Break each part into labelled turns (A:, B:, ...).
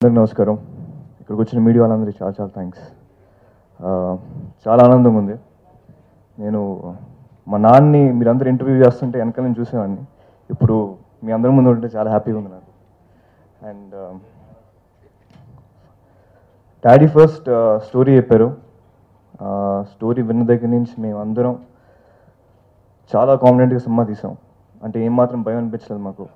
A: అందరికీ నమస్కారం ఇక్కడికి వచ్చిన మీడియా వాళ్ళందరికీ చాలా చాలా థ్యాంక్స్ చాలా ఆనందంగా ఉంది నేను మా నాన్నని మీరందరూ ఇంటర్వ్యూ చేస్తుంటే వెనకాల నేను చూసేవాడిని ఇప్పుడు మీ అందరి ముందు ఉంటే చాలా హ్యాపీగా ఉంది నాకు అండ్ డాడీ ఫస్ట్ స్టోరీ చెప్పారు స్టోరీ విన్న దగ్గర నుంచి మేము అందరం చాలా కాన్ఫిడెంట్గా సినిమా తీసాం అంటే ఏమాత్రం భయం అనిపించలేదు మాకు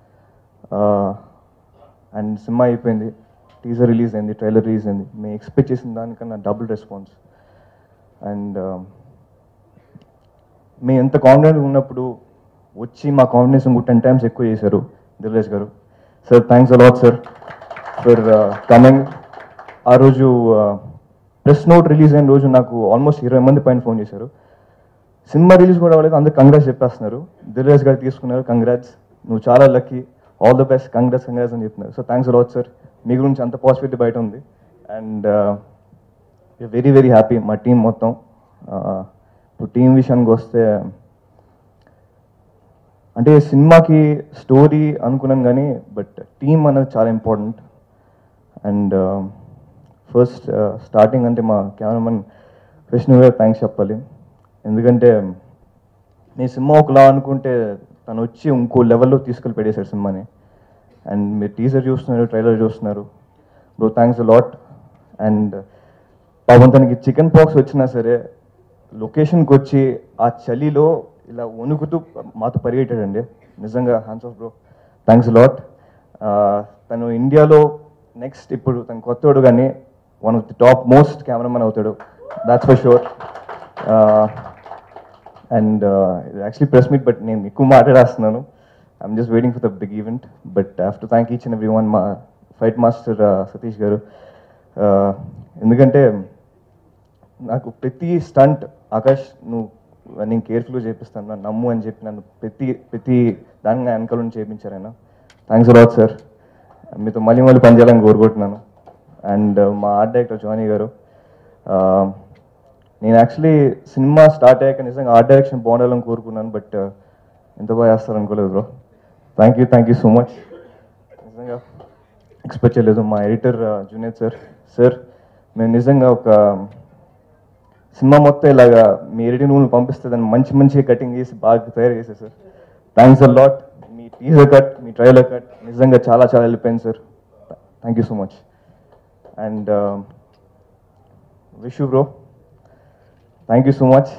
A: అండ్ సినిమా అయిపోయింది టీజర్ రిలీజ్ అయింది ట్రైలర్ రిలీజ్ అయింది మేము ఎక్స్పెక్ట్ చేసిన దానికన్నా డబుల్ రెస్పాన్స్ అండ్ మేము ఎంత కాన్ఫిడెంట్గా ఉన్నప్పుడు వచ్చి మా కాన్ఫిడెన్స్ ఇంకో టెన్ టైమ్స్ ఎక్కువ చేశారు దిల్రేష్ గారు sir thanks a lot sir for coming ఆ రోజు ప్రెస్ నోట్ రిలీజ్ అయిన రోజు నాకు ఆల్మోస్ట్ ఇరవై మంది పైన ఫోన్ చేశారు సినిమా రిలీజ్ కూడా అవ్వలేదు అందరు కంగ్రాట్స్ చెప్పేస్తున్నారు దిల్రాజ్ గారు తీసుకున్నారు కంగ్రాట్స్ నువ్వు చాలా lucky all the best congrats congrats అని చెప్తున్నారు సో థ్యాంక్స్ అలాట్ సార్ మీ గురించి అంత పాజిటివిటీ బయట ఉంది అండ్ వెరీ వెరీ హ్యాపీ మా టీం మొత్తం Uh, ఇప్పుడు టీం విషయానికి వస్తే అంటే సినిమాకి స్టోరీ అనుకున్నాం కానీ బట్ టీం అనేది చాలా ఇంపార్టెంట్ అండ్ ఫస్ట్ స్టార్టింగ్ అంటే మా కెమెరామన్ విష్ణు గారు థ్యాంక్స్ చెప్పాలి ఎందుకంటే నేను సినిమా ఒకలా అనుకుంటే తను వచ్చి ఇంకో లెవెల్లో తీసుకెళ్ళి పెట్టేశాడు సినిమాని అండ్ మీరు టీజర్ చూస్తున్నారు ట్రైలర్ చూస్తున్నారు బ్రో థ్యాంక్స్ లాట్ అండ్ పాపం తనకి చికెన్ పాక్స్ వచ్చినా సరే లొకేషన్కి వచ్చి ఆ చలిలో ఇలా వణుకుతూ మాతో పరిగెట్టాడండి నిజంగా hands off bro thanks lot తను ఇండియాలో నెక్స్ట్ ఇప్పుడు తను కొత్తవాడు కానీ one of the top most cameraman అవుతాడు that's for sure and actually press meet but నేను ఎక్కువ మాట్లాడేస్తున్నాను I'm just waiting for the big event but have to thank each and every one మా fight master Satish garu Uh, ఎందుకంటే నాకు ప్రతి stunt Akash నువ్వు నేను కేర్ఫుల్గా చేపిస్తాను నన్ను నమ్ము అని చెప్పి నన్ను ప్రతి ప్రతి దాన్ని నా వెనకాల నుంచి చేయించారు ఆయన థ్యాంక్స్ అలాట్ సార్ మీతో మళ్ళీ మళ్ళీ పనిచేయాలని కోరుకుంటున్నాను అండ్ మా ఆర్ట్ డైరెక్టర్ జోనీ గారు Uh, నేను యాక్చువల్లీ సినిమా స్టార్ట్ అయ్యాక నిజంగా ఆర్ట్ డైరెక్షన్ బాగుండాలని కోరుకున్నాను బట్ ఎంత బాగా చేస్తారు అనుకోలేదు bro thank you thank you so much నిజంగా ఎక్స్పెక్ట్ చేయలేదు మా ఎడిటర్ జూనియర్ సార్ సార్ మేము నిజంగా ఒక సినిమా మొత్తం ఇలాగా మీ ఎడిటింగ్ రూమ్లు పంపిస్తే దాన్ని మంచి మంచిగా కటింగ్ చేసి బాగా తయారు చేశారు సార్ థ్యాంక్స్ అ లాట్ మీ టీజర్ కట్ మీ ట్రైలర్ కట్ నిజంగా చాలా చాలా వెళ్ళిపోయింది sir thank you so much and wish you bro thank you so much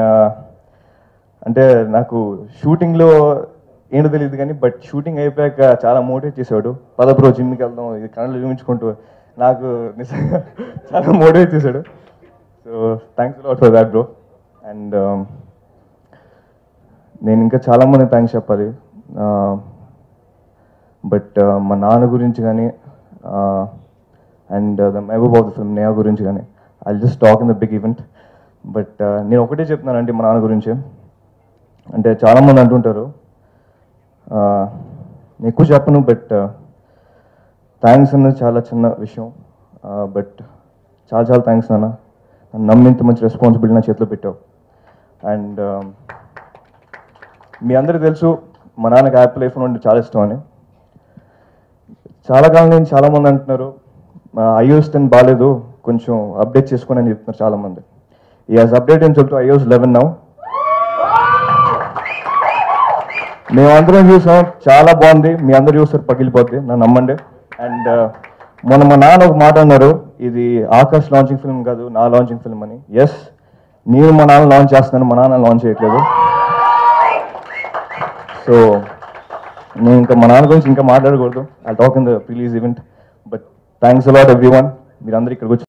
A: అంటే నాకు షూటింగ్లో ఏంటో తెలియదు కానీ బట్ షూటింగ్ అయిపోయాక చాలా మోటివేట్ చేశాడు పద బ్రో జిమ్కి వెళ్దాం ఇది కళ్ళు చూపించుకుంటూ నాకు నిజంగా చాలా మోటివేట్ చేశాడు so thanks lot for that bro and నేను ఇంకా చాలామంది థ్యాంక్స్ చెప్పాలి బట్ మా నాన్న గురించి కానీ and the Mehboob of the film Neha గురించి కానీ I just talk in the big event but నేను ఒకటే చెప్తున్నానండి మా నాన్న గురించి అంటే చాలామంది అంటుంటారు ఆ, నేను ఎక్కువ చెప్పను బట్ థ్యాంక్స్ అన్నది చాలా చిన్న విషయం బట్ చాలా చాలా థ్యాంక్స్ నాన్న నన్ను నమ్మి ఇంత మంచి రెస్పాన్సిబిలిటీ నా చేతిలో పెట్టావు అండ్ మీ అందరికీ తెలుసు మా నాన్నకి యాపిల్ ఐఫోన్ అంటే చాలా ఇష్టం అని చాలా కాలం నుంచి చాలామంది అంటున్నారు ఐఓఎస్ టెన్ బాగాలేదు కొంచెం అప్డేట్ చేసుకోండి అని చెప్తున్నారు చాలామంది ఈ హాజ్ అప్డేట్ అని చెప్తూ ఐఓఎస్ లెవెన్ నౌ మేమందరం చూసాం చాలా బాగుంది మీ అందరు చూస్తారు పగిలిపోద్ది నన్ను నమ్మండి అండ్ మొన్న మా నాన్న ఒక మాట అన్నారు ఇది ఆకాష్ లాంచింగ్ ఫిల్మ్ కాదు నా లాంచింగ్ ఫిల్మ్ అని ఎస్ నేను మా నాన్న లాంచ్ చేస్తున్నాను మా నాన్న లాంచ్ చేయట్లేదు సో నేను ఇంకా మా నాన్న గురించి ఇంకా మాట్లాడకూడదు I talk in the prerelease event but thanks a lot everyone మీరందరూ ఇక్కడికి వచ్చి